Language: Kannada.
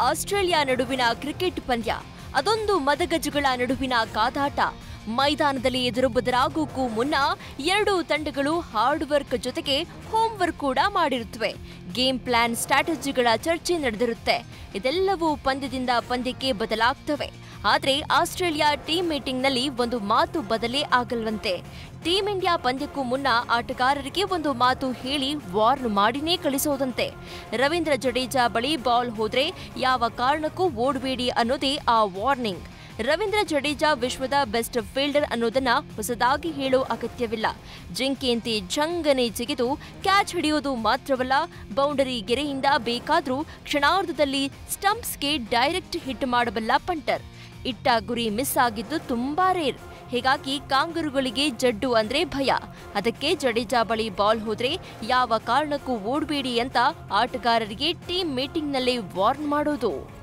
ಆಸ್ಟ್ರೇಲಿಯಾ ನಡುವಿನ ಕ್ರಿಕೆಟ್ ಪಂದ್ಯ ಅದೊಂದು ಮದಗಜಗಳ ನಡುವಿನ ಕಾದಾಟ ಮೈದಾನದಲ್ಲಿ ಎದುರು ಬದಲಾಗೋಕ್ಕೂ ಮುನ್ನ ಎರಡೂ ತಂಡಗಳು ಹಾರ್ಡ್ ವರ್ಕ್ ಜೊತೆಗೆ ಹೋಮ್ ವರ್ಕ್ ಕೂಡ ಮಾಡಿರುತ್ತವೆ ಗೇಮ್ ಪ್ಲಾನ್ ಸ್ಟ್ರಾಟಜಿಗಳ ಚರ್ಚೆ ನಡೆದಿರುತ್ತೆ ಇದೆಲ್ಲವೂ ಪಂದ್ಯದಿಂದ ಪಂದ್ಯಕ್ಕೆ ಬದಲಾಗ್ತವೆ ಆದ್ರೆ ಆಸ್ಟ್ರೇಲಿಯಾ ಟೀಮ್ ಮೀಟಿಂಗ್ನಲ್ಲಿ ಒಂದು ಮಾತು ಬದಲೇ ಆಗಲ್ವಂತೆ ಟೀಂ ಇಂಡಿಯಾ ಪಂದ್ಯಕ್ಕೂ ಮುನ್ನ ಆಟಗಾರರಿಗೆ ಒಂದು ಮಾತು ಹೇಳಿ ವಾರ್ನ್ ಮಾಡಿನೇ ಕಳಿಸೋದಂತೆ ರವೀಂದ್ರ ಜಡೇಜಾ ಬಳಿ ಬಾಲ್ ಹೋದ್ರೆ ಯಾವ ಕಾರಣಕ್ಕೂ ಓಡಬೇಡಿ ಅನ್ನೋದೇ ಆ ವಾರ್ನಿಂಗ್ ರವೀಂದ್ರ ಜಡೇಜಾ ವಿಶ್ವದ ಬೆಸ್ಟ್ ಫೀಲ್ಡರ್ ಅನ್ನೋದನ್ನ ಹೊಸದಾಗಿ ಹೇಳೋ ಅಗತ್ಯವಿಲ್ಲ ಜಿಂಕೆಯಂತೆ ಜಂಗನೆ ಜಿಗಿದು ಕ್ಯಾಚ್ ಹಿಡಿಯೋದು ಮಾತ್ರವಲ್ಲ ಬೌಂಡರಿ ಗೆರೆಯಿಂದ ಬೇಕಾದ್ರೂ ಕ್ಷಣಾರ್ಧದಲ್ಲಿ ಸ್ಟಂಪ್ಸ್ಗೆ ಡೈರೆಕ್ಟ್ ಹಿಟ್ ಮಾಡಬಲ್ಲ ಪಂಟರ್ ಇಟ್ಟ ಗುರಿ ಮಿಸ್ ಆಗಿದ್ದು ತುಂಬಾ ರೇರ್ ಹೀಗಾಗಿ ಕಾಂಗರುಗಳಿಗೆ ಜಡ್ಡು ಅಂದ್ರೆ ಭಯ ಅದಕ್ಕೆ ಜಡೇಜಾ ಬಳಿ ಬಾಲ್ ಹೋದ್ರೆ ಯಾವ ಕಾರಣಕ್ಕೂ ಓಡಬೇಡಿ ಅಂತ ಆಟಗಾರರಿಗೆ ಟೀಮ್ ಮೀಟಿಂಗ್ನಲ್ಲೇ ವಾರ್ನ್ ಮಾಡೋದು